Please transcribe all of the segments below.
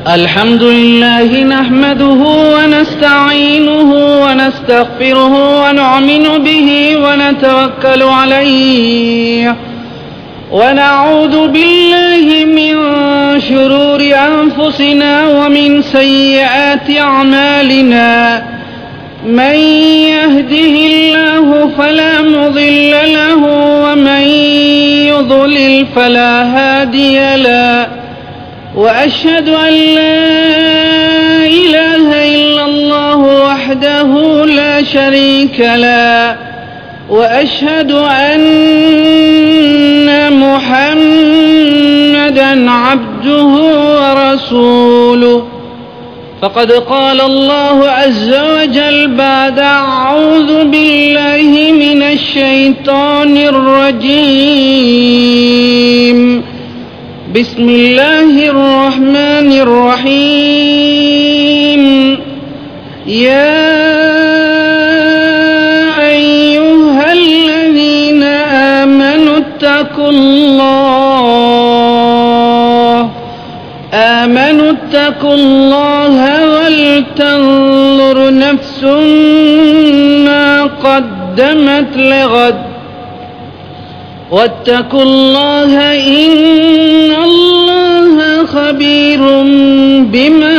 الحمد لله نحمده ونستعينه ونستغفره ونؤمن به ونتوكل عليه ونعوذ بالله من شرور أنفسنا ومن سيئات أعمالنا من يهده الله فلا مضل له ومن يضلل فلا هادي له وأشهد أن لا إله إلا الله وحده لا شريك له وأشهد أن محمدا عبده ورسوله فقد قال الله عز وجل بعد أعوذ بالله من الشيطان الرجيم بسم الله الرحمن الرحيم يا أيها الذين آمنوا اتقوا الله آمنوا اتقوا الله ولتنظر نفس ما قدمت لغد واتقوا الله إن الله خبير بما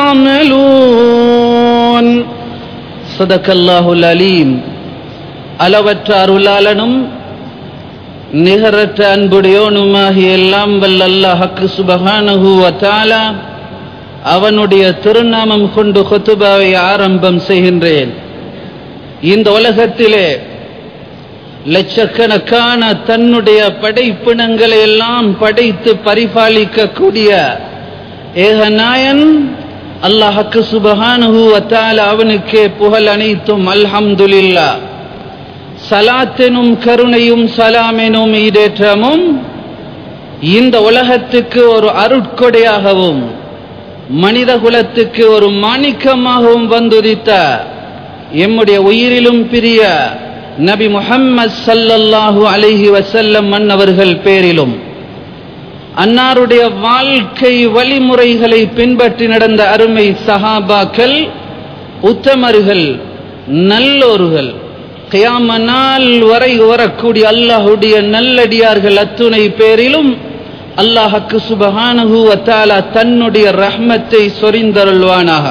تعملون صدق الله العليم அளவற்ற அருளாளனும் நிகரற்ற அன்புடையோனுமாகிய எல்லாம் வல்ல அல்லாஹக்கு சுபஹானஹு வத்தாலா அவனுடைய திருநாமம் கொண்டு கொத்துபாவை ஆரம்பம் செய்கின்றேன் இந்த உலகத்திலே லட்சக்கணக்கான தன்னுடைய படைப்பினங்களை எல்லாம் படைத்து பரிபாலிக்கக்கூடிய ஏகநாயன் அல்லாஹக்கு சுபஹானஹு வத்தால அவனுக்கே புகழ் அனைத்தும் அல்ஹம்துலில்லா சலாத்தெனும் கருணையும் சலாமெனும் ஈடேற்றமும் இந்த உலகத்துக்கு ஒரு அருட்கொடையாகவும் மனித குலத்துக்கு ஒரு மாணிக்கமாகவும் வந்துதித்த எம்முடைய உயிரிலும் பிரிய நபி முஹம்மது சல்லல்லாஹு அலைஹி வசல்லம் மன்னவர்கள் பேரிலும் அன்னாருடைய வாழ்க்கை வழிமுறைகளை பின்பற்றி நடந்த அருமை சஹாபாக்கள் உத்தமர்கள் நல்லோர்கள் கியாம நாள் வரை வரக்கூடிய அல்லாஹுடைய நல்லடியார்கள் அத்துணை பேரிலும் அல்லாஹக்கு சுபஹானஹு வத்தாலா தன்னுடைய ரஹ்மத்தை சொரிந்தருள்வானாக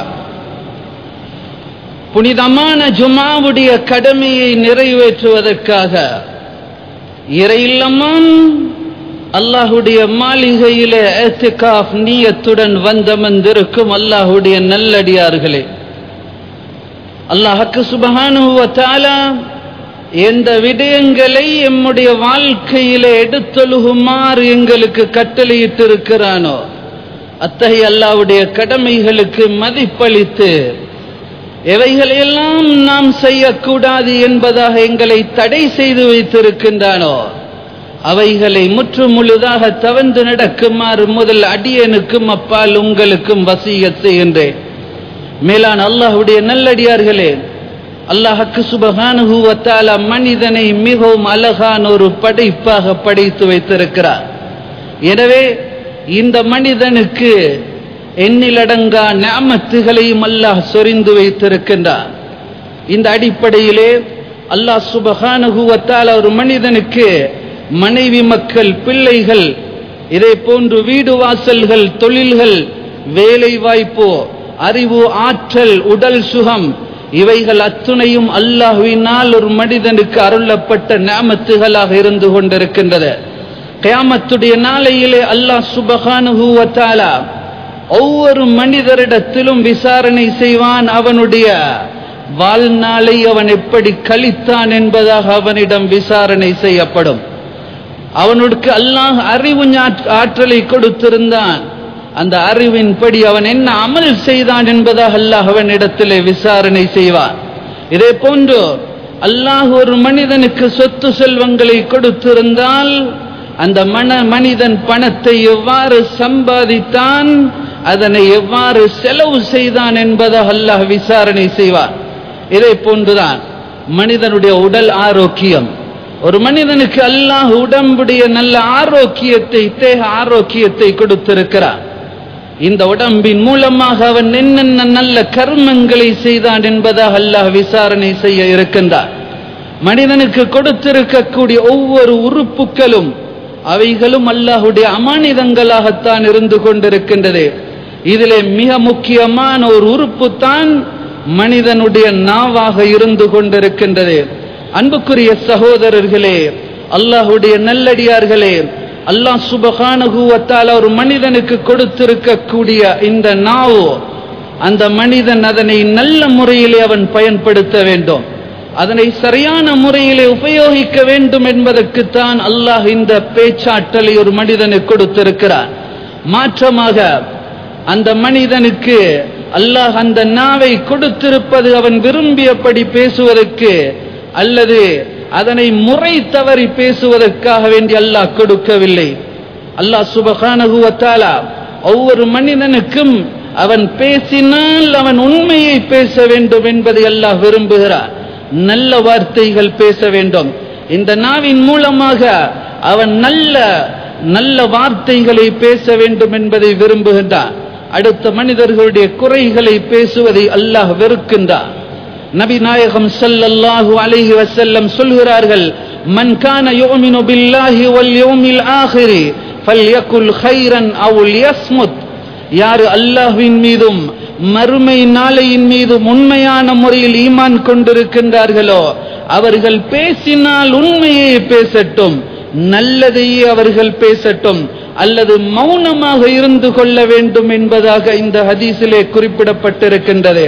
புனிதமான ஜுமாவுடைய கடமையை நிறைவேற்றுவதற்காக இறையில்லமான் அல்லாஹுடைய மாளிகையில ஏத்திகாஃப் நீயத்துடன் வந்தமர்ந்திருக்கும் அல்லாஹுடைய நல்லடியார்களே அல்லாஹக்கு சுபஹானுவத்தாலா எந்த விடயங்களை எம்முடைய வாழ்க்கையில எடுத்தொழுகுமாறு எங்களுக்கு கட்டளையிட்டிருக்கிறானோ அத்தகைய அல்லாவுடைய கடமைகளுக்கு மதிப்பளித்து எவைகளையெல்லாம் நாம் செய்யக்கூடாது என்பதாக எங்களை தடை செய்து வைத்திருக்கின்றானோ அவைகளை முற்று முழுதாக தவந்து நடக்குமாறு முதல் அடியனுக்கும் அப்பால் உங்களுக்கும் வசிய செய்கின்றேன் மேலான் அல்லாஹுடைய நல்லடியார்களே அல்லாஹக்கு சுபகானுகுவத்தால மனிதனை மிகவும் அழகான ஒரு படைப்பாக படைத்து வைத்திருக்கிறார் எனவே இந்த மனிதனுக்கு எண்ணிலடங்கா ஞாமத்துகளையும் அல்லாஹ் சொரிந்து வைத்திருக்கின்றார் இந்த அடிப்படையிலே அல்லாஹ் சுபகானுகுவத்தால் ஒரு மனிதனுக்கு மனைவி மக்கள் பிள்ளைகள் இதே போன்று வீடு வாசல்கள் தொழில்கள் வேலை வாய்ப்பு அறிவு ஆற்றல் உடல் சுகம் இவைகள் அத்துணையும் அல்லாஹுவினால் ஒரு மனிதனுக்கு அருளப்பட்ட நாமத்துகளாக இருந்து கொண்டிருக்கின்றது கயாமத்துடைய நாளையிலே அல்லாஹ் சுபகானுகுவத்தாலா ஒவ்வொரு மனிதரிடத்திலும் விசாரணை செய்வான் அவனுடைய வாழ்நாளை அவன் எப்படி கழித்தான் என்பதாக அவனிடம் விசாரணை செய்யப்படும் அவனுக்கு அல்லாஹ் அறிவு ஆற்றலை கொடுத்திருந்தான் அந்த அறிவின்படி அவன் என்ன அமல் செய்தான் என்பதாக அல்லாஹ் அவனிடத்திலே விசாரணை செய்வான் இதே போன்று அல்லாஹ் ஒரு மனிதனுக்கு சொத்து செல்வங்களை கொடுத்திருந்தால் அந்த மன மனிதன் பணத்தை எவ்வாறு சம்பாதித்தான் அதனை எவ்வாறு செலவு செய்தான் என்பதாக அல்லாஹ் விசாரணை செய்வான் இதை போன்றுதான் மனிதனுடைய உடல் ஆரோக்கியம் ஒரு மனிதனுக்கு அல்லாஹ் உடம்புடைய நல்ல ஆரோக்கியத்தை தேக ஆரோக்கியத்தை கொடுத்திருக்கிறார் இந்த உடம்பின் மூலமாக அவன் என்னென்ன நல்ல கர்மங்களை செய்தான் என்பதாக அல்லாஹ் விசாரணை செய்ய இருக்கின்றார் மனிதனுக்கு கொடுத்திருக்கக்கூடிய ஒவ்வொரு உறுப்புகளும் அவைகளும் அல்லாஹுடைய அமானிதங்களாகத்தான் இருந்து கொண்டிருக்கின்றது இதிலே மிக முக்கியமான ஒரு உறுப்பு தான் மனிதனுடைய நாவாக இருந்து கொண்டிருக்கின்றது அன்புக்குரிய சகோதரர்களே அல்லாஹுடைய நல்லடியார்களே அல்லாஹ் சுபகானுகுவத்தால் ஒரு மனிதனுக்கு கொடுத்திருக்கக்கூடிய இந்த நாவு அந்த மனிதன் அதனை நல்ல முறையிலே அவன் பயன்படுத்த வேண்டும் அதனை சரியான முறையிலே உபயோகிக்க வேண்டும் என்பதற்குத்தான் அல்லாஹ் இந்த பேச்சாற்றலை ஒரு மனிதனுக்கு கொடுத்திருக்கிறார் மாற்றமாக அந்த மனிதனுக்கு அல்லாஹ் அந்த நாவை கொடுத்திருப்பது அவன் விரும்பியபடி பேசுவதற்கு அல்லது அதனை முறை தவறி பேசுவதற்காக வேண்டி அல்லாஹ் கொடுக்கவில்லை அல்லாஹ் சுபகானகுவத்தாலா ஒவ்வொரு மனிதனுக்கும் அவன் பேசினால் அவன் உண்மையை பேச வேண்டும் என்பதை அல்லாஹ் விரும்புகிறார் நல்ல வார்த்தைகள் பேச வேண்டும் இந்த நாவின் மூலமாக அவன் நல்ல நல்ல வார்த்தைகளை பேச வேண்டும் என்பதை விரும்புகின்றான் அடுத்த மனிதர்களுடைய குறைகளை பேசுவதை அல்லாஹ் வெறுக்கின்றான் நபி நாயகம் ஸல்லல்லாஹு அலைஹி வஸல்லம் சொல்கிறார்கள் மன் கான யுமினு பில்லாஹி வல் யௌமில் ஆகிரி ஃபல்யகுல் கைரன் அவ் லியஸ்முத் யார் அல்லாஹ்வின் மீதும் மறுமை நாளையின் மீதும் உண்மையான முறையில் ஈமான் கொண்டிருக்கின்றார்களோ அவர்கள் பேசினால் உண்மையை பேசட்டும் நல்லதையே அவர்கள் பேசட்டும் அல்லது மௌனமாக இருந்து கொள்ள வேண்டும் என்பதாக இந்த ஹதீஸிலே குறிப்பிடப்பட்டிருக்கின்றது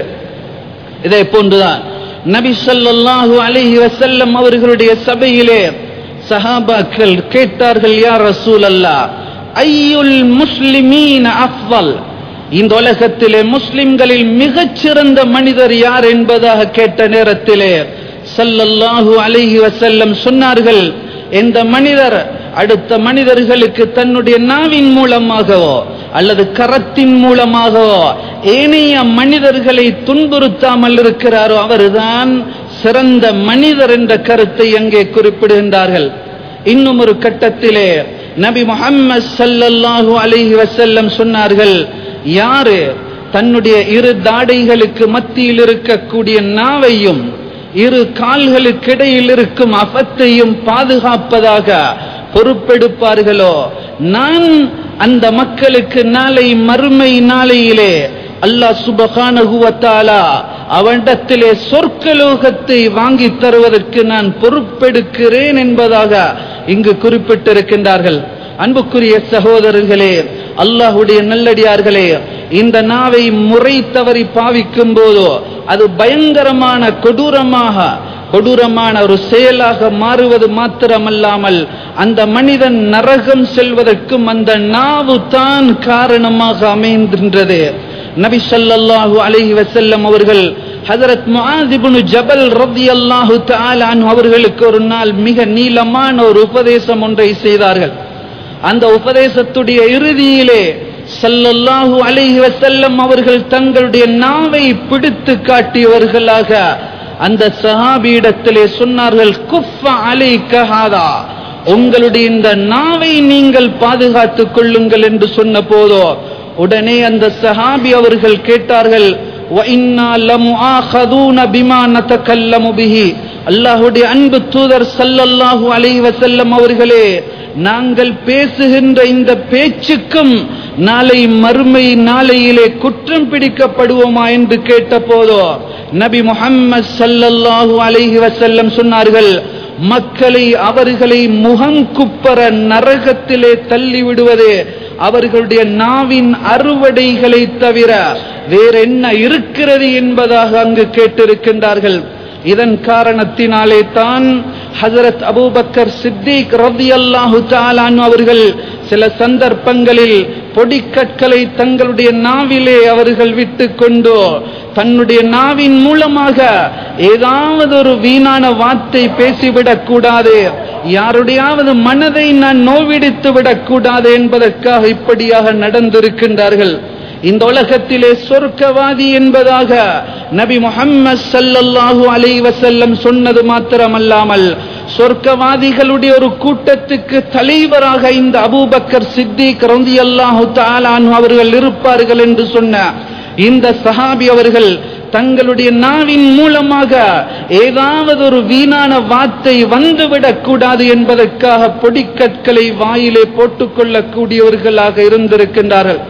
இதை போன்றுதான் நபி ஸல்லல்லாஹு அலைஹி வஸல்லம் அவர்களுடைய சபையிலே சஹாபாக்கள் கேட்டார்கள் யா ரசூல் அல்லாஹ் ஐயுல் முஸ்லிமீன அஃவல் இந்த உலகத்திலே முஸ்லிம்களில் மிகச்சிறந்த மனிதர் யார் என்பதாக கேட்ட நேரத்திலே ஸல்லல்லாஹு அலைஹி வஸல்லம் சொன்னார்கள் எந்த மனிதர் அடுத்த மனிதர்களுக்கு தன்னுடைய நாவின் மூலமாகவோ அல்லது கரத்தின் மூலமாகவோ ஏனைய மனிதர்களை துன்புறுத்தாமல் இருக்கிறாரோ அவர்தான் சிறந்த மனிதர் என்ற கருத்தை அங்கே குறிப்பிடுகின்றார்கள் இன்னும் ஒரு கட்டத்திலே நபி முஹம்மது ஸல்லல்லாஹு அலைஹி வஸல்லம் சொன்னார்கள் யாரு தன்னுடைய இரு தாடைகளுக்கு மத்தியில் இருக்கக்கூடிய நாவையும் இரு கால்களுக்கிடையில் இருக்கும் அபத்தையும் பாதுகாப்பதாக பொறுப்பெடுப்பார்களோ நான் அந்த மக்களுக்கு நாளை மறுமை நாளையிலே அல்லாஹ் சுபகானகுவத்தாலா அவனிடத்திலே சொர்க்கலோகத்தை வாங்கி தருவதற்கு நான் பொறுப்பெடுக்கிறேன் என்பதாக இங்கு குறிப்பிட்டிருக்கின்றார்கள் அன்புக்குரிய சகோதரர்களே அல்லாஹுடைய நல்லடியார்களே இந்த நாவை முறை தவறி பாவிக்கும் போதோ அது பயங்கரமான கொடூரமாக கொடூரமான ஒரு செயலாக மாறுவது மாத்திரமல்லாமல் அந்த மனிதன் நரகம் செல்வதற்கும் அந்த நாவு தான் காரணமாக அமைகின்றது நபி ஸல்லல்லாஹு அலைஹி வஸல்லம் அவர்கள் ஹஜரத் முஆத் இப்னு ஜபல் ரலியல்லாஹு தஆலா அன்ஹு அவர்களுக்கு ஒரு நாள் மிக நீளமான ஒரு உபதேசம் ஒன்றை செய்தார்கள் அந்த உபதேசத்துடைய இறுதியிலே ஸல்லல்லாஹு அலைஹி வஸல்லம் அவர்கள் தங்களுடைய நாவை பிடித்து காட்டியவர்களாக அந்த சஹாபியிடத்திலே சொன்னார்கள் குஃப அலைக்க ஹாதா உங்களுடைய இந்த நாவை நீங்கள் பாதுகாத்துக் கொள்ளுங்கள் என்று சொன்ன போதோ உடனே அந்த சஹாபி அவர்கள் கேட்டார்கள் وَإِنَّا لَمُؤَاخَذُونَ بِمَا نَتَكَلَّمُ بِهِ அல்லாஹ்வுடைய அன்பு தூதர் ஸல்லல்லாஹு அலைஹி வஸல்லம் அவர்களே நாங்கள் பேசுகின்ற இந்த பேச்சுக்கும் நாளை மறுமை நாளையிலே குற்றம் பிடிக்கப்படுவோமா என்று கேட்டபோதோ நபி முஹம்மது ஸல்லல்லாஹு அலைஹி வஸல்லம் சொன்னார்கள் மக்களை அவர்களை முகங்குப்பர நரகத்திலே தள்ளி விடுவது அவர்களுடைய நாவின் அறுவடைகளை தவிர வேற என்ன இருக்கிறது என்பதாக அங்கு கேட்டிருக்கின்றார்கள் இதன் காரணத்தினாலே தான் ஹசரத் அபூபக்கர் சித்திக் ரதி அல்லாஹு அவர்கள் சில சந்தர்ப்பங்களில் பொடிக்கற்களை தங்களுடைய நாவிலே அவர்கள் விட்டு கொண்டு தன்னுடைய நாவின் மூலமாக ஏதாவது ஒரு வீணான வார்த்தை பேசிவிடக் கூடாது யாருடையாவது மனதை நான் நோவிடித்து விடக்கூடாது என்பதற்காக இப்படியாக நடந்திருக்கின்றார்கள் இந்த உலகத்திலே சொர்க்கவாதி என்பதாக நபி முஹம்மது ஸல்லல்லாஹு அலைஹி வஸல்லம் சொன்னது மாத்திரமல்லாமல் சொர்க்கவாதிகளுடைய ஒரு கூட்டத்துக்கு தலைவராக இந்த அபூபக்கர் சித்திக் ரலியல்லாஹு தஆலா அன்ஹு அவர்கள் இருப்பார்கள் என்று சொன்ன இந்த சஹாபி அவர்கள் தங்களுடைய நாவின் மூலமாக ஏதாவது ஒரு வீணான வார்த்தை வந்துவிடக் கூடாது என்பதற்காக பொடிக்கற்களை வாயிலே போட்டுக்கொள்ளக்கூடியவர்களாக இருந்திருக்கின்றார்கள்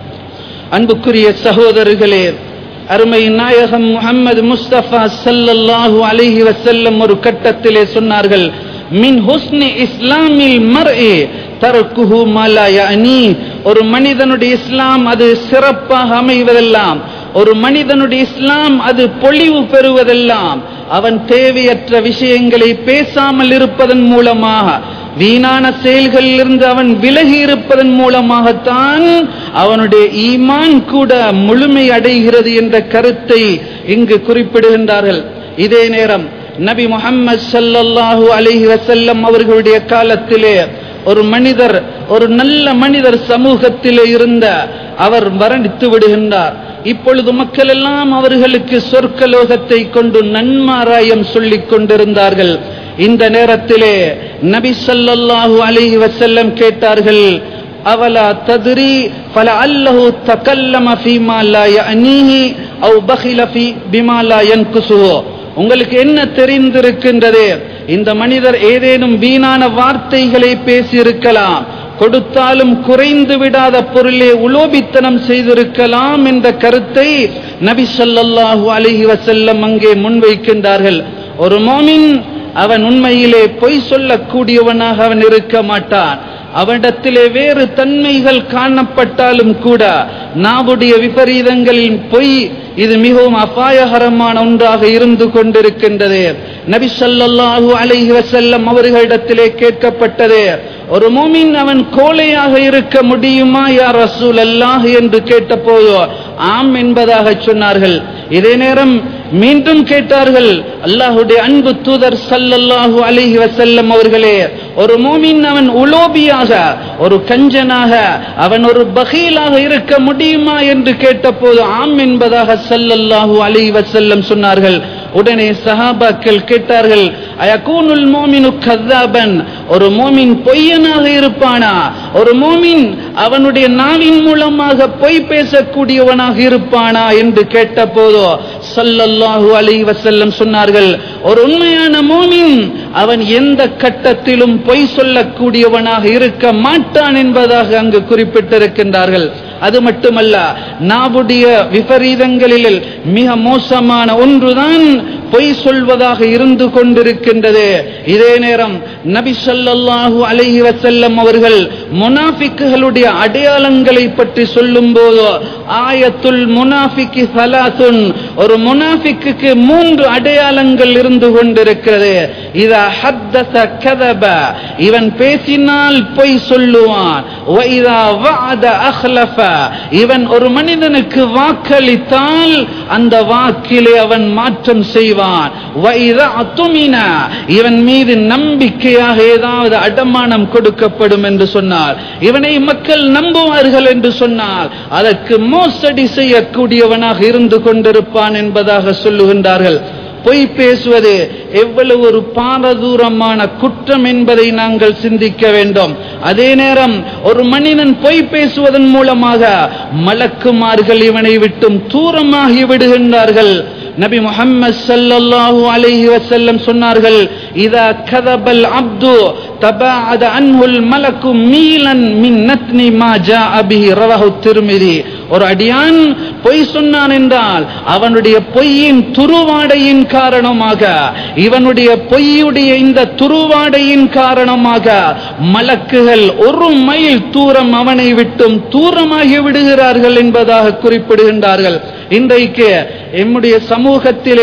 அன்புக்குரிய சகோதரர்களே அருமை நாயகம் முகமது முஸ்தபா ஸல்லல்லாஹு அலைஹி வஸல்லம் ஒரு கட்டத்திலே சொன்னார்கள் மின் ஹுஸ்னி இஸ்லாமில் மர்இ தர்க்குஹு மா லா யஅனி ஒரு மனிதனுடைய இஸ்லாம் அது சிறப்பாக அமைவதெல்லாம் ஒரு மனிதனுடைய இஸ்லாம் அது பொலிவு பெறுவதெல்லாம் அவன் தேவையற்ற விஷயங்களை பேசாமல் இருப்பதன் மூலமாக வீணான செயல்களில் இருந்து அவன் விலகி இருப்பதன் மூலமாகத்தான் அவனுடைய ஈமான் கூட முழுமை அடைகிறது என்ற கருத்தை இங்கு குறிப்பிடுகின்றார்கள் இதே நேரம் நபி முஹம்மது ஸல்லல்லாஹு அலைஹி வஸல்லம் அவர்களுடைய காலத்திலே ஒரு மனிதர் ஒரு நல்ல மனிதர் சமூகத்திலே இருந்த அவர் மரணித்து விடுகின்றார் இப்பொழுது மக்கள் எல்லாம் அவர்களுக்கு சொர்க்கலோகத்தை கொண்டு நன்மாராயம் சொல்லிக் கொண்டிருந்தார்கள் இந்த நேரத்திலே நபி ஸல்லல்லாஹு அலைஹி வஸல்லம் கேட்டார்கள் அவலா தத்ரி ஃபல அல்லஹு தகல்லம ஃபீமா லா யஅனீஹி அவ் பகில ஃபீ பிமா லா யன்குசுஹு உங்களுக்கு என்ன தெரிந்திருக்கின்றது இந்த மனிதர் ஏதேனும் வீணான வார்த்தைகளை பேசியிருக்கலாம் கொடுத்தாலும் குறைந்து விடாத பொருளே உலோபித்தனம் செய்திருக்கலாம் என்ற கருத்தை நபி ஸல்லல்லாஹு அலைஹி வஸல்லம் அங்கே முன்வைக்கின்றார்கள் ஒரு மோமின் அவன் உண்மையிலே பொய் சொல்லக்கூடியவனாக அவன் இருக்க மாட்டான் அவனிடத்திலே வேறு தன்மைகள் காணப்பட்டாலும் கூட நாவுடைய விபரீதங்களின் பொய் இது மிகவும் அபாயகரமான ஒன்றாக இருந்து கொண்டிருக்கின்றது நபி ஸல்லல்லாஹு அலைஹி வஸல்லம் அவர்களிடத்திலே கேட்கப்பட்டது ஒரு மூமின் அவன் கோழையாக இருக்க முடியுமா யா ரசூல் அல்லாஹ் என்று கேட்டபோது ஆம் என்பதாக சொன்னார்கள் இதே நேரம் மீண்டும் கேட்டார்கள் அல்லாஹுடைய அன்பு தூதர் ஸல்லல்லாஹு அலைஹி வஸல்லம் அவர்களே ஒரு மூமின் அவன் உலோபியாக ஒரு கஞ்சனாக அவன் ஒரு பகீலாக இருக்க முடியுமா என்று கேட்டபோது ஆம் என்பதாக ஸல்லல்லாஹு அலைஹி வஸல்லம் சொன்னார்கள் உடனே சஹாபாக்கள் கேட்டார்கள் அயகூனுல் மோமினு கذابன் ஒரு மோமின் பொய்யனாக இருப்பானா ஒரு மோமின் அவனுடைய நாவின் மூலமாக பொய் பேசக்கூடியவனாக இருப்பானா என்று கேட்டபோது ஸல்லல்லாஹு அலைஹி வஸல்லம் சொன்னார்கள் ஒரு உண்மையான மோமின் அவன் எந்த கட்டத்திலும் பொய் சொல்லக்கூடியவனாக இருக்க மாட்டான் என்பதாக அங்கு குறிப்பிட்டிருக்கின்றார்கள் அது மட்டுமல்ல நாவுடைய விபரீதங்களில் மிக மோசமான ஒன்றுதான் பொய் சொல்வதாக இருந்து கொண்டிருக்கின்றது இதே நேரம் நபி ஸல்லல்லாஹு அலைஹி வஸல்லம் அவர்கள் முனாஃபிக்குகளுடைய அடையாளங்களை பற்றி சொல்லும்போது ஆயத்துல் முனாஃபிகி சலாசுன் ஒரு முனாஃபிக்குக்கு மூன்று அடையாளங்கள் இருந்து கொண்டிருக்கிறது இதா ஹத்தஸ கதப இவன் பேசினால் பொய் சொல்லுவான் வ இதா வஅத அஹ்லஃப இவன் ஒரு மனிதனுக்கு வாக்களித்தால் அந்த வாக்கிலே அவன் மாற்றம் செய்வான் வ இதா அத்துமின இவன் மீது நம்பிக்கையாக ஏதாவது அடமானம் கொடுக்கப்படும் என்று சொன்னார் இவனை மக்கள் நம்புவார்கள் என்று சொன்னால் அதற்கு மோசடி செய்யக்கூடியவனாக இருந்து கொண்டிருப்பான் என்பதாக சொல்லுகின்றார்கள் பொய் பேசுவது எவ்வளவு ஒரு பாரதூரமான குற்றம் என்பதை நாங்கள் சிந்திக்க வேண்டும் அதே நேரம் ஒரு மனிதன் பொய் பேசுவதன் மூலமாக மலக்குமார்கள் இவனை விட்டும் தூரமாகி விடுகின்றார்கள் நபி முஹம்மது ஸல்லல்லாஹு அலைஹி வஸல்லம் சொன்னார்கள் இதா கதபல் அப்து தபாஅத அன்ஹுல் மலக்கு மீலன் மின் நத்னி மா ஜாஅ பிஹி ரவஹு திர்மிதி ஒரு அடியான் பொய் சொன்னான் என்றால் அவனுடைய பொய்யின் துருவாடையின் காரணமாக இவனுடைய பொய்யுடைய இந்த துருவாடையின் காரணமாக மலக்குகள் ஒரு மைல் தூரம் அவனை விட்டும் தூரமாகி விடுகிறார்கள் என்பதாக குறிப்பிடுகின்றார்கள் இன்றைக்கு எம்முடைய சமூகத்திலே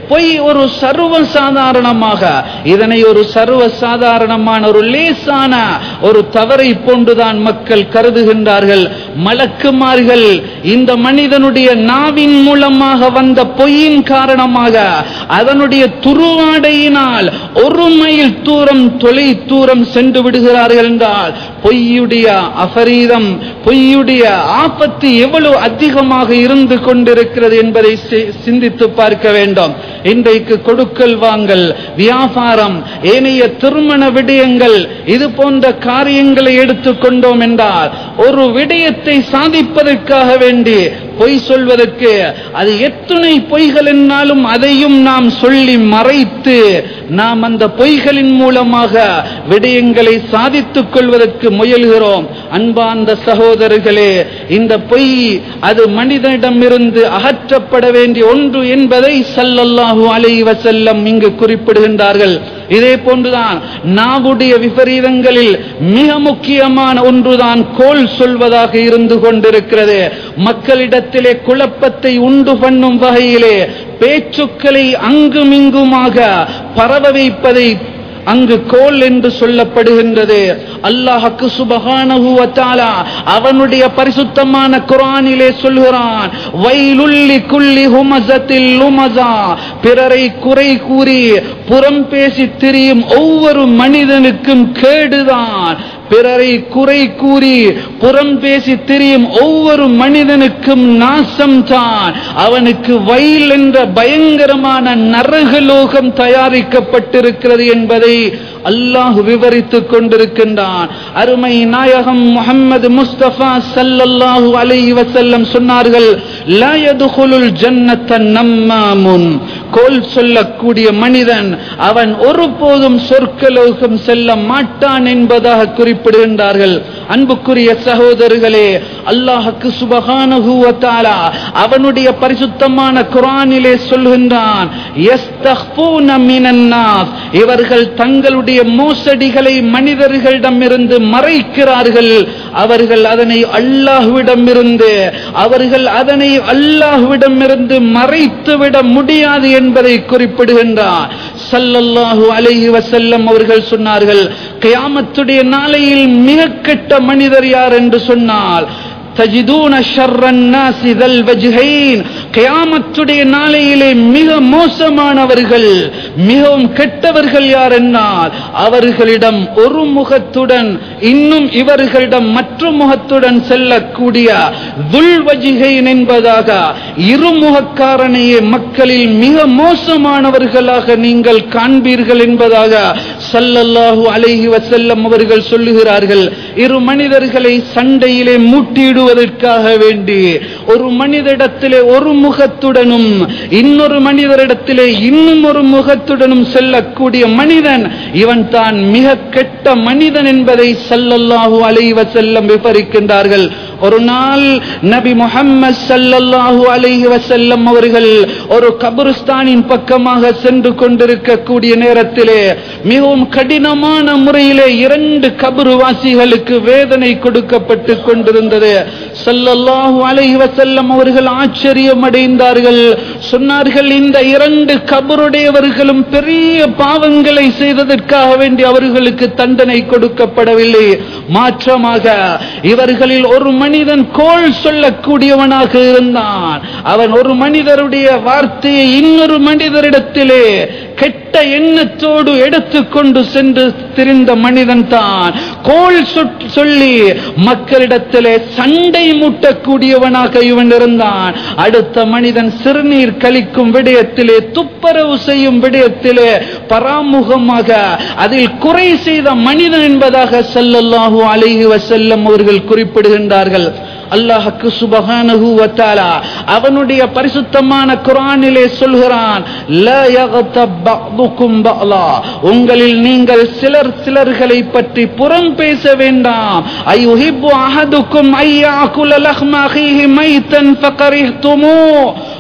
பொய் ஒரு சர்வ சாதாரணமாக இதனை ஒரு சர்வ சாதாரணமான ஒரு லேசான ஒரு தவறை போன்றுதான் மக்கள் கருதுகின்றார்கள் மலக்குமார்கள் இந்த மனிதனுடைய நாவின் மூலமாக வந்த பொய்யின் காரணமாக அதனுடைய துருவாடையினால் ஒரு மைல் தூரம் தொலை தூரம் சென்று விடுகிறார்கள் என்றால் பொய்யுடைய அபரீதம் பொய்யுடைய ஆபத்து எவ்வளவு அதிகமாக இருந்து கொண்டிருக்கிறது என்பதை சி- சிந்தித்து பார்க்க வேண்டும் இன்றைக்கு கொடுக்கல் வாங்கல் வியாபாரம் ஏனைய திருமண விடயங்கள் இது போன்ற காரியங்களை எடுத்துக்கொண்டோம் என்றால் ஒரு விடயத்தை சாதிப்பதற்காக வேண்டி பொய் சொல்வதற்கு அது எத்துணை பொய்கள் என்னாலும் அதையும் நாம் சொல்லி மறைத்து நாம் அந்த பொய்களின் மூலமாக விடயங்களை சாதித்துக் கொள்வதற்கு முயல்கிறோம் அன்பார்ந்த சகோதரர்களே இந்த பொய் அது மனிதனிடமிருந்து அகற்றப்பட வேண்டிய ஒன்று என்பதை ஸல்லல்லாஹு அலைஹி வஸல்லம் இங்கு குறிப்பிடுகின்றார்கள் இதே போன்றுதான் நாவுடைய விபரீதங்களில் மிக முக்கியமான ஒன்றுதான் கோல் சொல்வதாக இருந்து கொண்டிருக்கிறது மக்களிடத்திலே குழப்பத்தை உண்டு பண்ணும் வகையிலே பேச்சுக்களை அங்குமிங்குமாக பரவ வைப்பதை அங்கு கோல் என்று சொல்லப்படுகின்றது அல்லாஹ்க்கு சுபஹானஹு வ தஆலா அவனுடைய பரிசுத்தமான குர்ஆனிலே சொல்கிறான் வைலுல்லி குல்லி ஹுமஸத்தில் லுமஸா பிறரை குறை கூறி புறம் பேசி திரியும் ஒவ்வொரு மனிதனுக்கும் கேடுதான் பிறரை குறை கூறி புறம் பேசி திரியும் ஒவ்வொரு மனிதனுக்கும் நாசம்தான் அவனுக்கு வயல் என்ற பயங்கரமான நரகலோகம் தயாரிக்கப்பட்டிருக்கிறது என்பதை அல்லாஹ் விவரித்துக் கொண்டிருக்கின்றான் அருமை நாயகம் முஹம்மது முஸ்தபா ஸல்லல்லாஹு அலைஹி வஸல்லம் சொன்னார்கள் லா யதுகுலுல் ஜன்னத்த நம்மாமுன் கோல் சொல்லக்கூடிய மனிதன் அவன் ஒருபோதும் சொர்க்கலோகம் செல்ல மாட்டான் என்பதாக குறிப்பிடுகின்றார்கள் அன்புக்குரிய சகோதரர்களே அல்லாஹ்க்கு சுபஹானஹு வ தஆலா அவனுடைய பரிசுத்தமான குர்ஆனிலே சொல்கின்றான் யஸ்தக்ஃபூன மினன் நாஸ் இவர்கள் தங்களுடைய மோசடிகளை மனிதர்களிடமிருந்து மறைக்கிறார்கள் அவர்கள் அதனை அல்லாஹ்விடமிருந்து அவர்கள் அதனை அல்லாஹ்விடமிருந்து மறைத்துவிட முடியாது என்பதை குறிப்பிடுகின்றார் ஸல்லல்லாஹு அலைஹி வஸல்லம் அவர்கள் சொன்னார்கள் கியாமத்துடைய நாளையில் மிக கெட்ட மனிதர் யார் என்று சொன்னால் தஜிதூன ஷர்ரன் நாசி தல் வஜ்ஹைன் கியாமத்துடைய நாளையிலே மிக மோசமானவர்கள் மிகவும் கெட்டவர்கள் யார் என்னால் அவர்களிடம் ஒரு முகத்துடன் இன்னும் இவர்களிடம் மற்ற முகத்துடன் செல்லக்கூடிய துல்வஜிகைன் என்பதாக இருமுகக்காரனையே மக்களில் மிக மோசமானவர்களாக நீங்கள் காண்பீர்கள் என்பதாக ஸல்லல்லாஹு அலைஹி வஸல்லம் அவர்கள் சொல்லுகிறார்கள் இரு மனிதர்களை சண்டையிலே மூட்டிடுவதற்காக வேண்டி ஒரு மனிதரிடத்திலே ஒரு முகத்துடனும் இன்னொரு மனிதரிடத்திலே இன்னும் ஒரு முகத்துடனும் செல்லக்கூடிய மனிதன் இவன் தான் மிக கெட்ட மனிதன் என்பதை ஸல்லல்லாஹு அலைஹி வஸல்லம் விவரிக்கின்றார்கள் ஒரு நாள் நபி முஹம்மது ஸல்லல்லாஹு அலைஹி வஸல்லம் அவர்கள் ஒரு கபிரிஸ்தானின் பக்கமாக சென்று கொண்டிருக்கக்கூடிய நேரத்திலே மிகவும் கடினமான முறையிலே இரண்டு கபருவாசிகளுக்கு வேதனை கொடுக்கப்பட்டு கொண்டிருந்தது ஸல்லல்லாஹு அலைஹி வஸல்லம் அவர்கள் ஆச்சரியம் அடைந்தார்கள் சொன்னார்கள் இந்த இரண்டு கபருடையவர்களும் பெரிய பாவங்களை செய்ததற்காக வேண்டி அவர்களுக்கு தண்டனை கொடுக்கப்படவில்லை மாற்றமாக இவர்களில் ஒரு மனிதன் கோள் சொல்லக்கூடியவனாக இருந்தான் அவன் ஒரு மனிதருடைய வார்த்தையை இன்னொரு மனிதரிடத்திலே கெட்ட எண்ணத்தோடு எடுத்துக்கொண்டு சென்று திரிந்த மனிதன் தான் கோள் சொட்- சொல்லி மக்களிடத்திலே சண்டை மூட்டக்கூடியவனாக இவன் இருந்தான் அடுத்த மனிதன் சிறுநீர் கழிக்கும் விடயத்திலே துப்புரவு செய்யும் விடயத்திலே பராமுகமாக அதில் குறை செய்த மனிதன் என்பதாக ஸல்லல்லாஹு அலைஹி வஸல்லம் அவர்கள் குறிப்பிடுகின்றார்கள் அல்லாஹ்க்கு சுபஹானஹு வ தஆலா அவனுடைய பரிசுத்தமான குர்ஆனிலே சொல்கிறான் லா யக்தப் பஅதுக்கும் பஅலா உங்களில் நீங்கள் சிலர் சிலர்களை பற்றி புறம் பேச வேண்டாம் ஐயுஹிப்பு அஹதுக்கும் ஐயாகுல லஹ்ம அஹீஹி மைத்தன் ஃபகரிஹ்துமூ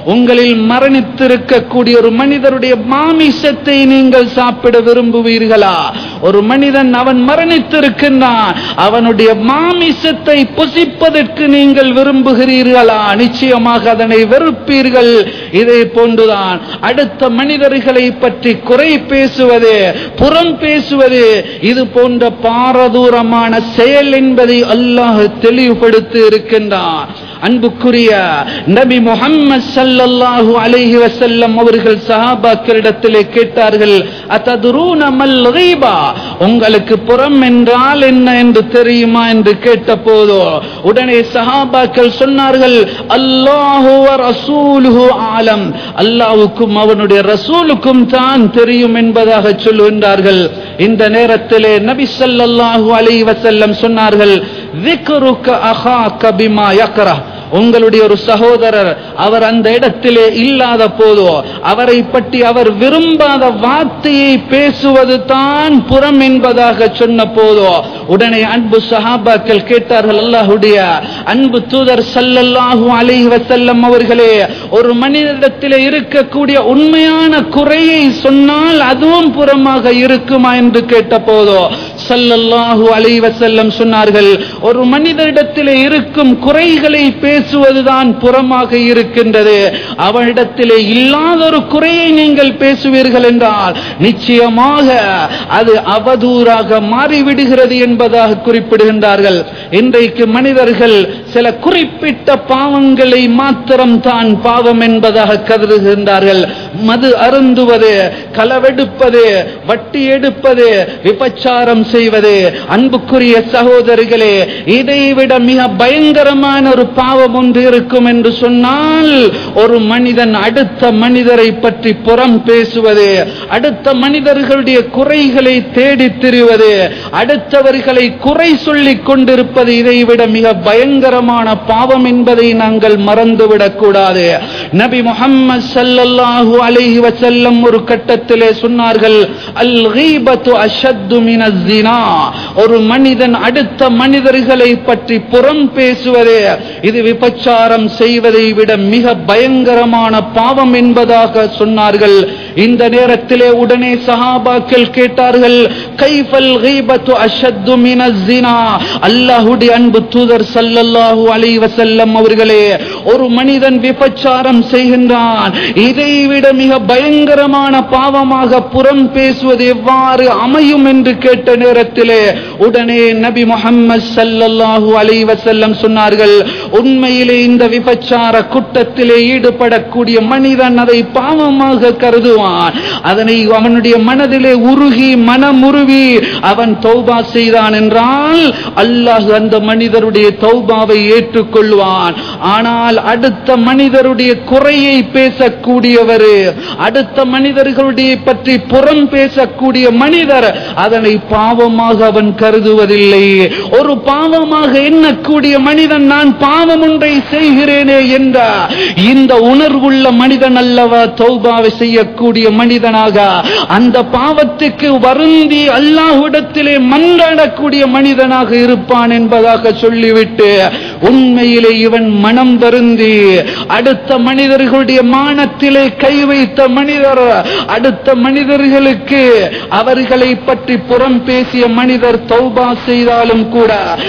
உங்களில் மரணித்திருக்கக்கூடிய ஒரு மனிதருடைய மாமிசத்தை நீங்கள் சாப்பிட விரும்புவீர்களா ஒரு மனிதன் அவன் மரணித்திருக்கின்றான் அவனுடைய மாமிசத்தை புசிப்பதற்கு நீங்கள் விரும்புகிறீர்களா நிச்சயமாக அதனை வெறுப்பீர்கள் இதே போன்றுதான் அடுத்த மனிதர்களை பற்றி குறை பேசுவது புறம் பேசுவது இது போன்ற பாரதூரமான செயல் என்பதை அல்லாஹ் தெளிவுபடுத்தி இருக்கின்றான் அன்புக்குரிய நபி முஹம்மது ஸல்லல்லாஹு அலைஹி வஸல்லம் அவர்கள் சஹாபாக்களிடத்திலே கேட்டார்கள் அததுரூன மல் கீபா உங்களுக்கு புறம் என்றால் என்ன என்று தெரியுமா என்று கேட்டபோது உடனே சஹாபாக்கள் சொன்னார்கள் அல்லாஹு வ ரசூலுஹு ஆலம் அல்லாஹ்வுக்கும் அவனுடைய ரசூலுக்கும் தான் தெரியும் என்பதாக சொல்லுகின்றார்கள் இந்த நேரத்திலே நபி ஸல்லல்லாஹு அலைஹி வஸல்லம் சொன்னார்கள் ذكرك أخاك بما يكره உங்களுடைய ஒரு சகோதரர் அவர் அந்த இடத்திலே இல்லாத போதோ அவரை பற்றி அவர் விரும்பாத வார்த்தையை பேசுவது தான் புறம் என்பதாக சொன்ன போதோ உடனே அன்பு சஹாபாக்கள் கேட்டார்கள் அல்லாஹுடைய அன்பு தூதர் சல்லல்லாஹு அலைஹி வஸல்லம் அவர்களே ஒரு மனிதனிடத்திலே இருக்கக்கூடிய உண்மையான குறையை சொன்னால் அதுவும் புறமாக இருக்குமா என்று கேட்ட போதோ சல்லல்லாஹு அலைஹி வஸல்லம் சொன்னார்கள் ஒரு மனிதனிடத்திலே இருக்கும் குறைகளை பேசுவதுதான் புறமாக இருக்கின்றது அவனிடத்திலே இல்லாத ஒரு குறையை நீங்கள் பேசுவீர்கள் என்றால் நிச்சயமாக அது அவதூறாக மாறிவிடுகிறது என்பதாக குறிப்பிடுகின்றார்கள் இன்றைக்கு மனிதர்கள் சில குறிப்பிட்ட பாவங்களை மாத்திரம் தான் பாவம் என்பதாக கருதுகின்றார்கள் மது அருந்துவது களவெடுப்பது வட்டி எடுப்பது விபச்சாரம் செய்வது அன்புக்குரிய சகோதரிகளே இதைவிட மிக பயங்கரமான ஒரு பாவம் ஒன்று இருக்கும் என்று சொன்னால் ஒரு மனிதன் அடுத்த மனிதரை பற்றி புறம் பேசுவது அடுத்த மனிதர்களுடைய குறைகளை தேடி திரிவது அடுத்தவர்களை குறை சொல்லிக் கொண்டிருப்பது இதைவிட மிக பயங்கரமான பாவம் என்பதை நாங்கள் மறந்துவிடக் கூடாது நபி முஹம்மது ஸல்லல்லாஹு அலைஹி வஸல்லம் ஒரு கட்டத்திலே சொன்னார்கள் அல் கீபத்து அஷத்து மினஸ் ஸினா ஒரு மனிதன் அடுத்த மனிதர்களை பற்றி புறம் பேசுவது இது விபச்சாரம் செய்வதை விட மிக பயங்கரமான பாவம் என்பதாக சொன்னார்கள் இந்த நேரத்திலே உடனே சஹாபாக்கள் கேட்டார்கள் கைஃபல் கீபத்து அஷத்து மினஸ் ஸினா அல்லாஹ்வுடைய அன்பு தூதர் ஸல்லல்லாஹு அலைஹி வஸல்லம் அவர்களே ஒரு மனிதன் விபச்சாரம் செய்கின்றான் இதைவிட மிக பயங்கரமான பாவமாக புறம் பேசுவது எவ்வாறு அமையும் என்று கேட்ட நேரத்திலே உடனே நபி முஹம்மது ஸல்லல்லாஹு அலைஹி வஸல்லம் சொன்னார்கள் உண்மையிலே இந்த விபச்சார குற்றத்திலே ஈடுபடக்கூடிய மனிதன் அதை பாவமாக கருதுவான் அதனை அவனுடைய மனதிலே உருகி மனமுருவி அவன் தௌபா செய்தான் என்றால் அல்லாஹ் அந்த மனிதருடைய தௌபாவை ஏற்றுக்கொள்வான் ஆனால் அடுத்த மனிதருடைய குறையை பேசக்கூடியவர் அடுத்த மனிதர்களுடைய பற்றி புறம் பேசக்கூடிய மனிதர் அதனை பாவமாக அவன் கருதுவதில்லை ஒரு பாவமாக எண்ணக்கூடிய மனிதன் நான் பாவம் ஒன்றை செய்கிறேனே என்ற இந்த உணர்வுள்ள மனிதன் அல்லவா தௌபாவை செய்யக்கூடிய மனிதனாக அந்த பாவத்துக்கு வருந்தி அல்லாஹ்விடத்திலே மன்றாடக்கூடிய மனிதனாக இருப்பான் என்பதாக சொல்லிவிட்டு உண்மையிலே இவன் மனம் வருந்தி அடுத்த மனிதர்களுடைய மானத்திலே கை வைத்த மனிதர் அடுத்த மனிதர்களுக்கு அவர்களை பற்றி புறம் பேசிய மனிதர் தௌபா செய்தாலும் கூட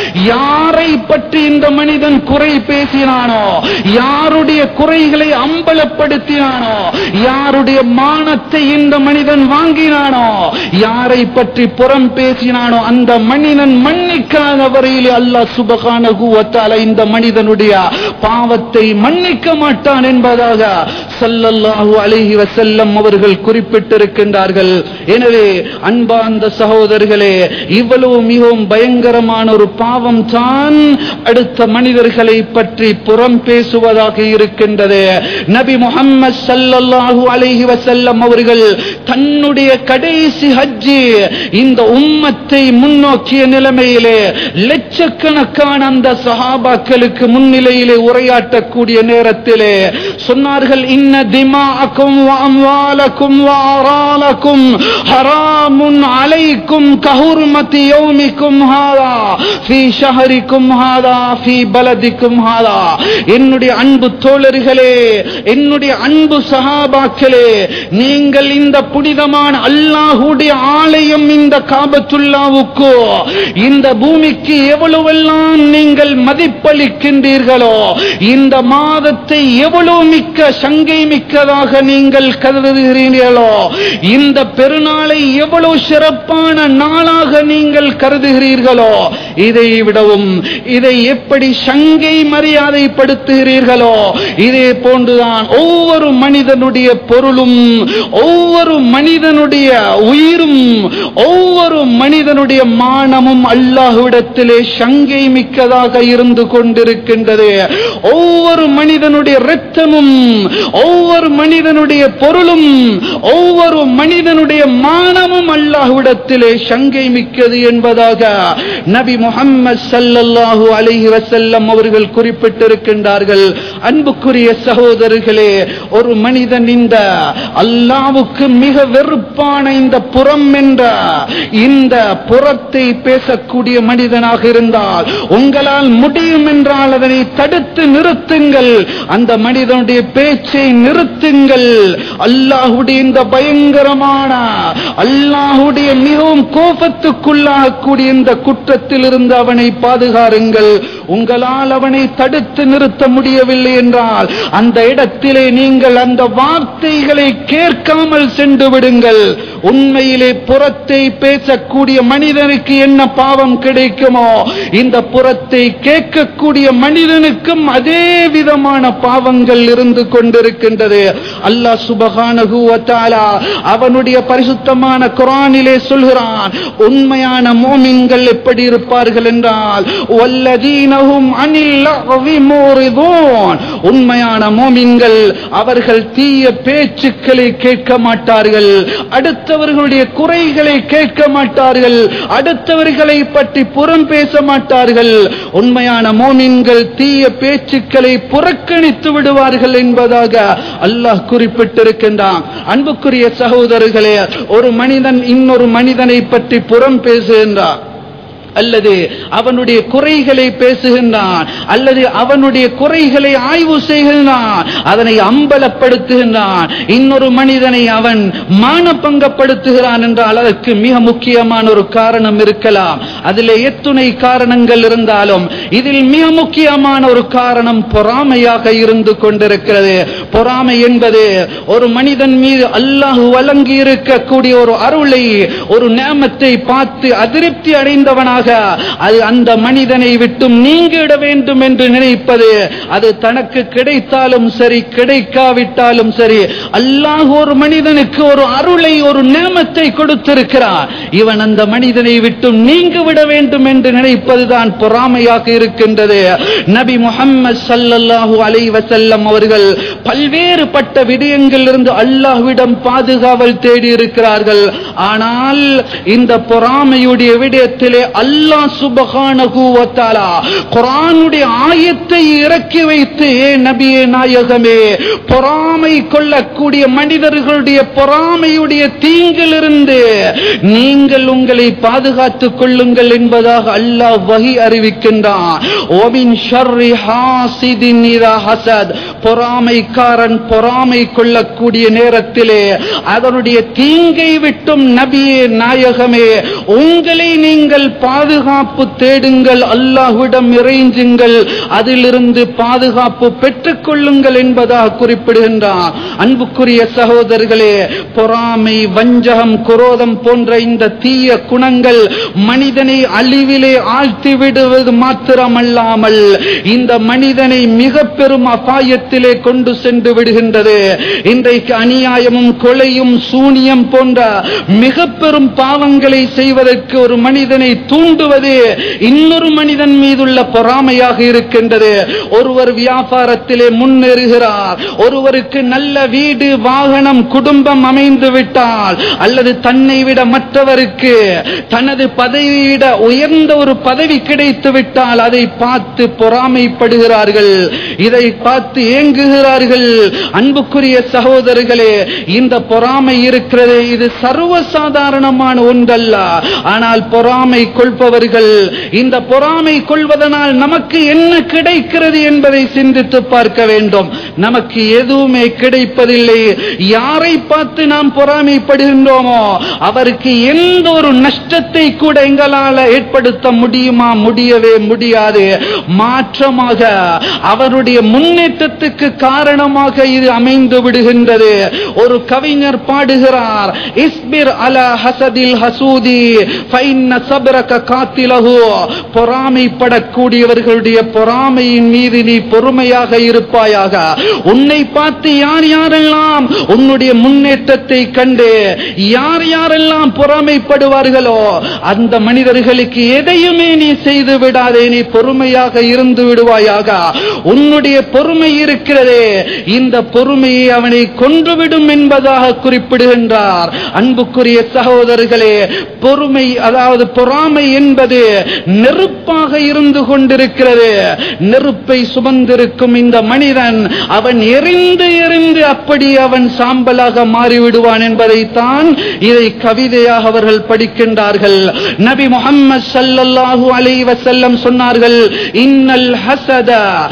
யாரை பற்றி இந்த மனிதன் குறை பேசினானோ யாருடைய குறைகளை அம்பலப்படுத்தினானோ யாருடைய மானத்தை இந்த மனிதன் வாங்கினானோ யாரை பற்றி புறம் பேசினானோ அந்த மனிதன் மன்னிக்காத வரையிலே அல்லாஹ் சுபகானஹு வ தஆலா இந்த மனிதனுடைய பாவத்தை மன்னிக்க மாட்டான் என்பதாக ஸல்லல்லாஹு அலைஹி வஸல்லம் அவர்கள் குறிப்பிட்டிருக்கின்றார்கள் எனவே அன்பார்ந்த சகோதரர்களே இவ்வளவு மிகவும் பயங்கரமான ஒரு பாவம் தான் அடுத்த மனிதர்களை பற்றி புறம் பேசுவதாக இருக்கின்றது நபி முஹம்மது ஸல்லல்லாஹு அலைஹி வஸல்லம் அவர்கள் தன்னுடைய கடைசி ஹஜ்ஜி இந்த உம்மத்தை முன்னோக்கிய நிலைமையிலே லட்சக்கணக்கான அந்த சஹாபாக்களுக்கு முன்னிலையிலே உரையாற்றக்கூடிய நேரத்திலே சொன்னார்கள் இன்ன திமாஅக்கும் வ அம்வாலக்கும் வ ஆராலக்கும் ஹராமுன் அலைக்கும் கஹுர்மதி யௌமிக்கும் ஹாதா ஃபீ ஷஹரிக்கும் ஹாதா ஃபீ பலதிக்கும் ஹாதா என்னுடைய அன்பு தோழ தோழர்களே என்னுடைய அன்பு சஹாபாக்களே நீங்கள் இந்த புனிதமான அல்லாஹுடைய ஆலயம் இந்த காபத்துல்லாவுக்கு இந்த பூமிக்கு எவ்வளவெல்லாம் நீங்கள் மதிப்பளிக்கின்றீர்களோ இந்த மாதத்தை எவ்வளவு மிக்க சங்கை மிக்கதாக நீங்கள் கருதுகிறீர்களோ இந்த பெருநாளை எவ்வளவு சிறப்பான நாளாக நீங்கள் கருதுகிறீர்களோ இதை விடவும் இதை எப்படி சங்கை மரியாதைப்படுத்துகிறீர்களோ இதே போன்றுதான் ஒவ்வொரு மனிதனுடைய பொருளும் ஒவ்வொரு மனிதனுடைய உயிரும் ஒவ்வொரு மனிதனுடைய மானமும் அல்லாஹ்விடத்திலே சங்கை மிக்கதாக இருந்து கொண்டிருக்கின்றது ஒவ்வொரு மனிதனுடைய இரத்தமும் ஒவ்வொரு மனிதனுடைய பொருளும் ஒவ்வொரு மனிதனுடைய மானமும் அல்லாஹ்விடத்திலே சங்கை மிக்கது என்பதாக நபி முஹம்மது ஸல்லல்லாஹு அலைஹி வஸல்லம் அவர்கள் குறிப்பிட்டிருக்கின்றார்கள் அன்புக்குரிய சகோதரர்களே ஒரு மனிதன் இந்த அல்லாவுக்கு மிக வெறுப்பான இந்த புறம் என்ற இந்த புறத்தை பேசக்கூடிய மனிதனாக இருந்தால் உங்களால் முடியும் என்றால் அதனை தடுத்து நிறுத்துங்கள் அந்த மனிதனுடைய பேச்சை நிறுத்துங்கள் அல்லாஹுடைய இந்த பயங்கரமான அல்லாஹுடைய மிகவும் கோபத்துக்குள்ளாகக்கூடிய இந்த குற்றத்தில் இருந்து அவனை பாதுகாருங்கள் உங்களால் அவனை தடுத்து நிறுத்த முடியவில்லை என்றால் அந்த இடத்திலே நீங்கள் அந்த வார்த்தைகளை கேட்காமல் சென்று விடுங்கள் உண்மையிலே புறத்தை பேசக்கூடிய மனிதனுக்கு என்ன பாவம் கிடைக்குமோ இந்த புறத்தை கேட்கக்கூடிய மனிதனுக்கும் அதே விதமான பாவங்கள் இருந்து கொண்டிருக்கின்றது அல்லாஹ் சுபஹானஹு வ தஆலா அவனுடைய பரிசுத்தமான குர்ஆனிலே சொல்கிறான் உண்மையான மூமின்கள் எப்படி இருப்பார்கள் என்றால் வல்லதீனஹும் அனில் லஹ்வி மூரிதூன் உண்மையான மூமின்கள் அவர்கள் தீய பேச்சுக்களை கேட்க மாட்டார்கள் அடுத்தவர்களுடைய குறைகளை கேட்க மாட்டார்கள் அடுத்தவர்களை பற்றி புறம் பேச மாட்டார்கள் உண்மையான மோமின்கள் தீய பேச்சுக்களை புறக்கணித்து விடுவார்கள் என்பதாக அல்லாஹ் குறிப்பிட்டிருக்கின்றான் அன்புக்குரிய சகோதரர்களே ஒரு மனிதன் இன்னொரு மனிதனை பற்றி புறம் பேசுகின்றான் அல்லது அவனுடைய குறைகளை பேசுகின்றான் அல்லது அவனுடைய குறைகளை ஆய்வு செய்கின்றான் அதனை அம்பலப்படுத்துகின்றான் இன்னொரு மனிதனை அவன் மானபங்கப்படுத்துகிறான் என்றால் அதற்கு மிக முக்கியமான ஒரு காரணம் இருக்கலாம் அதில் எத்துணை காரணங்கள் இருந்தாலும் இதில் மிக முக்கியமான ஒரு காரணம் பொறாமையாக இருந்து கொண்டிருக்கிறது பொறாமை என்பது ஒரு மனிதன் மீது அல்லாஹ் வழங்கி இருக்கக்கூடிய ஒரு அருளை ஒரு நேமத்தை பார்த்து அதிருப்தி அடைந்தவனாக அது அந்த மனிதனை விட்டும் நீங்கிட வேண்டும் என்று நினைப்பது அது தனக்கு கிடைத்தாலும் சரி கிடைக்காவிட்டாலும் சரி அல்லாஹ் ஒரு மனிதனுக்கு ஒரு அருளை ஒரு நேமத்தை கொடுத்திருக்கிறார் இவன் அந்த மனிதனை விட்டும் நீங்கி விட வேண்டும் என்று நினைப்பதுதான் பொறாமையாக இருக்கின்றது நபி முஹம்மது ஸல்லல்லாஹு அலைஹி வஸல்லம் அவர்கள் பல்வேறுபட்ட விடயங்களிலிருந்து அல்லாஹ்விடம் பாதுகாவல் தேடி இருக்கிறார்கள் ஆனால் இந்த பொறாமையுடைய விடயத்திலே அல்லாஹ் சுபஹானஹு வ தஆலா குர்ஆனுடைய ஆயத்தை இறக்கி வைத்து ஏ நபியே நாயகமே பொறாமை கொள்ளக்கூடிய மனிதர்களுடைய பொறாமையுடைய தீங்கிலிருந்து நீங்கள் உங்களை பாதுகாத்துக் கொள்ளுங்கள் என்பதாக அல்லாஹ் வகி அறிவிக்கின்றான் ஓமின் ஷர்ரி ஹாசிதின் இதா ஹசத் பொறாமைக்காரன் பொறாமை கொள்ளக்கூடிய நேரத்திலே அதனுடைய தீங்கை விட்டும் நபியே நாயகமே உங்களை நீங்கள் பாதுகாப்பு தேடுங்கள் அல்லாஹ்விடம் இறைஞ்சுங்கள் அதிலிருந்து பாதுகாப்பு பெற்றுக் கொள்ளுங்கள் என்பதாக குறிப்பிடுகின்றான் அன்புக்குரிய சகோதரர்களே பொறாமை வஞ்சகம் குரோதம் போன்ற இந்த தீய குணங்கள் மனிதனை அழிவிலே ஆழ்த்தி விடுவது மாத்திரமல்லாமல் இந்த மனிதனை மிக பெரும் அபாயத்திலே கொண்டு சென்று விடுகின்றது இன்றைக்கு அநியாயமும் கொலையும் சூனியம் போன்ற மிக பெரும் பாவங்களை செய்வதற்கு ஒரு மனிதனை தூண்டுவது இன்னொரு மனிதன் மீதுள்ள பொறாமையாக இருக்கின்றது ஒருவர் வியாபாரத்திலே முன்னேறுகிறார் ஒருவருக்கு நல்ல வீடு வாகனம் குடும்பம் அமைந்து விட்டால் அல்லது தன்னை விட மற்றவருக்கு தனது பதவியை விட உயர்ந்த ஒரு பதவி கிடைத்து விட்டால் அதை பார்த்து பொறாமைப்படுகிறார்கள் இதை பார்த்து ஏங்குகிறார்கள் அன்புக்குரிய சகோதரர்களே இந்த பொறாமை இருக்கிறது இது சர்வசாதாரணமான ஒன்றல்ல ஆனால் பொறாமை கொள்பவர் கொள்பவர்கள் இந்த பொறாமை கொள்வதனால் நமக்கு என்ன கிடைக்கிறது என்பதை சிந்தித்து பார்க்க வேண்டும் நமக்கு எதுவுமே கிடைப்பதில்லை யாரை பார்த்து நாம் பொறாமைப்படுகின்றோமோ அவருக்கு எந்த ஒரு நஷ்டத்தை கூட எங்களால் ஏற்படுத்த முடியுமா முடியவே முடியாது மாற்றமாக அவருடைய முன்னேற்றத்துக்கு காரணமாக இது அமைந்து விடுகின்றது ஒரு கவிஞர் பாடுகிறார் இஸ்பிர் அல ஹசதில் ஹசூதி ஃபைன்ன சபரக காத்திலஹு பொறாமைப்படக்கூடியவர்களுடைய பொறாமையின் மீது நீ பொறுமையாக இருப்பாயாக உன்னை பார்த்து யார் யாரெல்லாம் உன்னுடைய முன்னேற்றத்தை கண்டு யார் யாரெல்லாம் பொறாமைப்படுவார்களோ அந்த மனிதர்களுக்கு எதையுமே நீ செய்து விடாதே நீ பொறுமையாக இருந்து விடுவாயாக உன்னுடைய பொறுமை இருக்கிறதே இந்த பொறுமையை அவனை கொன்றுவிடும் என்பதாக குறிப்பிடுகின்றார் அன்புக்குரிய சகோதரர்களே பொறுமை அதாவது பொறாமை என்பது நெருப்பாக இருந்து கொண்டிருக்கிறது நெருப்பை சுமந்திருக்கும் இந்த மனிதன் அவன் எரிந்து எரிந்து அப்படி அவன் சாம்பலாக மாறிவிடுவான் என்பதைத்தான் இதை கவிதையாக அவர்கள் படிக்கின்றார்கள் நபி முகம்மது ஸல்லல்லாஹு அலைஹி வஸல்லம் சொன்னார்கள் இன்னல் ஹசத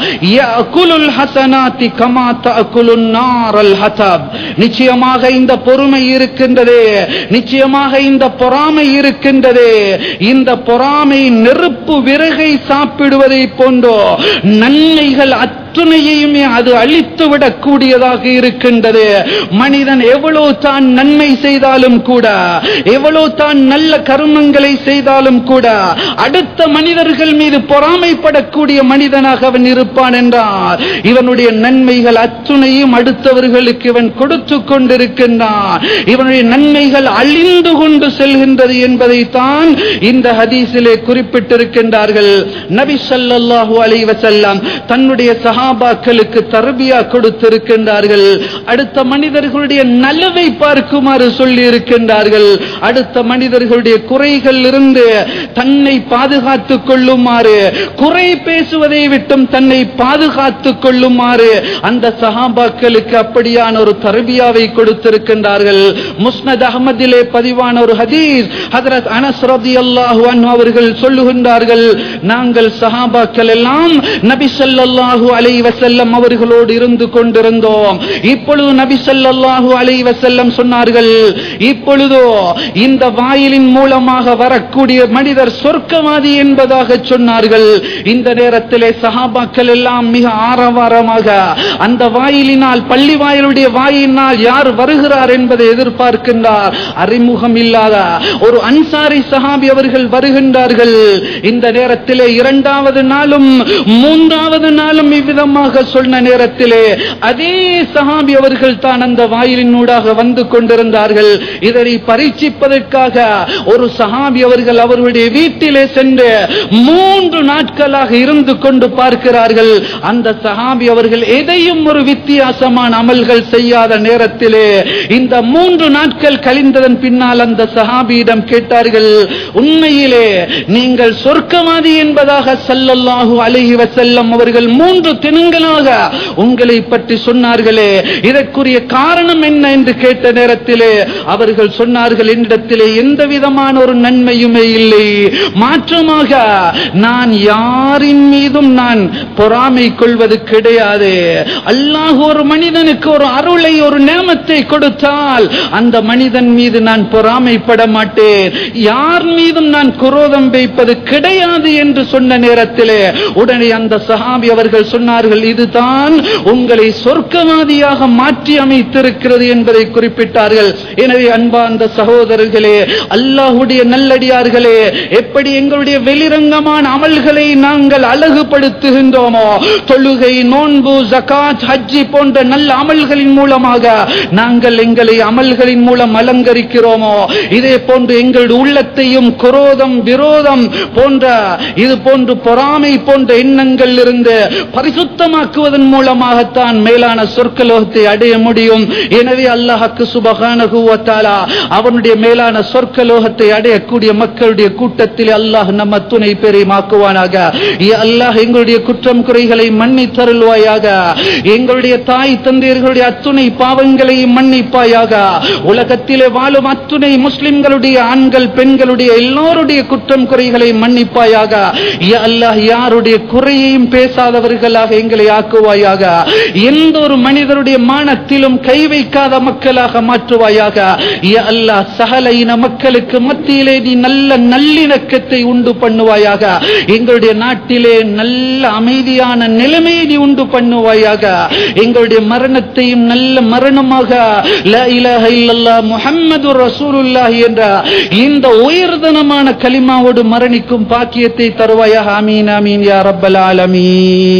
யஅகுலுல் ஹசனாத்தி கமா தஅகுலுன் நாரல் ஹதப் நிச்சயமாக இந்த பொறுமை இருக்கின்றதே நிச்சயமாக இந்த பொறாமை இருக்கின்றதே இந்த பொறாமை நெருப்பு விறகை சாப்பிடுவதை போன்றோ நன்மைகள் அத்துணையையுமே அது அழித்து விடக்கூடியதாக இருக்கின்றது மனிதன் எவ்வளவு தான் நன்மை செய்தாலும் கூட எவ்வளவு தான் நல்ல கர்மங்களை செய்தாலும் கூட அடுத்த மனிதர்கள் மீது பொறாமைப்படக்கூடிய மனிதனாக அவன் இருப்பான் என்றார் இவனுடைய நன்மைகள் அத்துணையும் அடுத்தவர்களுக்கு இவன் கொடுத்து கொண்டிருக்கின்றான் இவனுடைய நன்மைகள் அழிந்து கொண்டு செல்கின்றது என்பதைத்தான் இந்த ஹதீஸிலே குறிப்பிட்டிருக்கின்றார்கள் நபி ஸல்லல்லாஹு அலைஹி வஸல்லம் தன்னுடைய சஹாபாக்களுக்கு தர்பியா கொடுத்திருக்கின்றார்கள் அடுத்த மனிதர்களுடைய நலவை பார்க்குமாறு சொல்லி இருக்கின்றார்கள் அடுத்த மனிதர்களுடைய குறைகள் இருந்து தன்னை பாதுகாத்துக் கொள்ளுமாறு குறை பேசுவதை விட்டும் தன்னை பாதுகாத்துக் கொள்ளுமாறு அந்த சஹாபாக்களுக்கு அப்படியான ஒரு தர்பியாவை கொடுத்திருக்கின்றார்கள் முஸ்னத் அகமதிலே பதிவான ஒரு ஹதீஸ் ஹதரத் அனஸ் ரலியல்லாஹு அன்ஹு அவர்கள் சொல்லுகின்றார்கள் நாங்கள் சஹாபாக்கள் எல்லாம் நபி ஸல்லல்லாஹு அலைஹி வஸல்லம் அவர்களோடு இருந்து கொண்டிருந்தோம் இப்பொழுது நபி ஸல்லல்லாஹு அலைஹி வஸல்லம் சொன்னார்கள் இப்பொழுதோ இந்த வாயிலின் மூலமாக வரக்கூடிய மனிதர் சொர்க்கவாதி என்பதாக சொன்னார்கள் இந்த நேரத்திலே சஹாபாக்கள் எல்லாம் மிக ஆரவாரமாக அந்த வாயிலினால் பள்ளி வாயிலுடைய வாயினால் யார் வருகிறார் என்பதை எதிர்பார்க்கின்றார் அறிமுகம் இல்லாத ஒரு அன்சாரி சஹாபி அவர்கள் வருகின்றார்கள் இந்த நேரத்திலே இரண்டாவது நாளும் மூன்றாவது நாளும் இவ்விதமாக சொன்ன நேரத்திலே அதே சஹாபி அவர்கள் தான் அந்த வாயிலினூடாக வந்து கொண்டிருந்தார்கள் இதனை பரீட்சிப்பதற்காக ஒரு சஹாபி அவர்கள் அவர்களுடைய வீட்டிலே சென்று மூன்று நாட்களாக இருந்து கொண்டு பார்க்கிறார்கள் அந்த சஹாபி அவர்கள் எதையும் ஒரு வித்தியாசமான அமல்கள் செய்யாத நேரத்திலே இந்த மூன்று நாட்கள் கழிந்ததன் பின்னால் அந்த சஹாபியிடம் கேட்டார்கள் உண்மையிலே நீங்கள் சொர்க்கவாதி என்பதாக ஸல்லல்லாஹு அலைஹி வஸல்லம் அவர்கள் மூன்று தினங்களாக உங்களை பற்றி சொன்னார்களே இதற்குரிய காரணம் என்ன என்று கேட்ட நேரத்திலே அவர்கள் சொன்னார்கள் என்னிடத்திலே எந்த விதமான ஒரு நன்மையுமே இல்லை மாற்றமாக நான் யாரின் மீதும் நான் பொறாமை கொள்வது கிடையாது அல்லாஹ் ஒரு மனிதனுக்கு ஒரு அருளை ஒரு நேமத்தை கொடுத்தால் அந்த மனிதன் மீது நான் பொறாமைப்பட மாட்டேன் யார் மீதும் நான் குரோதம் வைப்பது கிடையாது என்று சொன்ன நேரத்திலே உடனே அந்த சஹாபி அவர்கள் சொன்னார்கள் இதுதான் உங்களை சொர்க்கவாதியாக மாற்றி அமைத்திருக்கிறது என்பதை குறிப்பிட்டார்கள் எனவே அன்பார்ந்த சகோதரர்களே அல்லாஹுடைய நல்லடியார்களே எப்படி எங்களுடைய வெளிரங்கமான அமல்களை நாங்கள் அழகுபடுத்துகின்றோமோ தொழுகை நோன்பு ஜகாத் ஹஜ்ஜி போன்ற நல்ல அமல்களின் மூலமாக நாங்கள் எங்களை அமல்களின் மூலம் அலங்கரிக்கிறோமோ இதே போன்று எங்களுடைய உள்ளத்தையும் குரோதம் விரோதம் போன்ற இது போன்று பொறாமை போன்ற எண்ணங்கள் இருந்து பரிசு பரிசுத்தமாக்குவதன் மூலமாகத்தான் மேலான சொர்க்கலோகத்தை அடைய முடியும் எனவே அல்லாஹ்க்கு சுபஹானஹு வ தஆலா அவனுடைய மேலான சொர்க்கலோகத்தை அடையக்கூடிய மக்களுடைய கூட்டத்தில் அல்லாஹ் நம்ம துணை பெரியமாக்குவானாக யா அல்லாஹ் எங்களுடைய குற்றம் குறைகளை மன்னி தருள்வாயாக எங்களுடைய தாய் தந்தையர்களுடைய அத்துணை பாவங்களை மன்னிப்பாயாக உலகத்திலே வாழும் அத்துணை முஸ்லிம்களுடைய ஆண்கள் பெண்களுடைய எல்லோருடைய குற்றம் குறைகளை மன்னிப்பாயாக யா அல்லாஹ் யாருடைய குறையையும் பேசாதவர்களாக எங்களை ஆக்குவாயாக எந்த ஒரு மனிதருடைய மானத்திலும் கை வைக்காத மக்களாக மாற்றுவாயாக யா அல்லாஹ் சகல இன மக்களுக்கு மத்தியிலே நீ நல்ல நல்லிணக்கத்தை உண்டு பண்ணுவாயாக எங்களுடைய நாட்டிலே நல்ல அமைதியான நிலைமையை நீ உண்டு பண்ணுவாயாக எங்களுடைய மரணத்தையும் நல்ல மரணமாக லா இலாஹ இல்லல்லாஹ் முஹம்மது ரசூலுல்லாஹி என்ற இந்த உயர்தனமான கலிமாவோடு மரணிக்கும் பாக்கியத்தை தருவாயாக ஆமீன் ஆமீன் யா ரப்பல் ஆலமீன்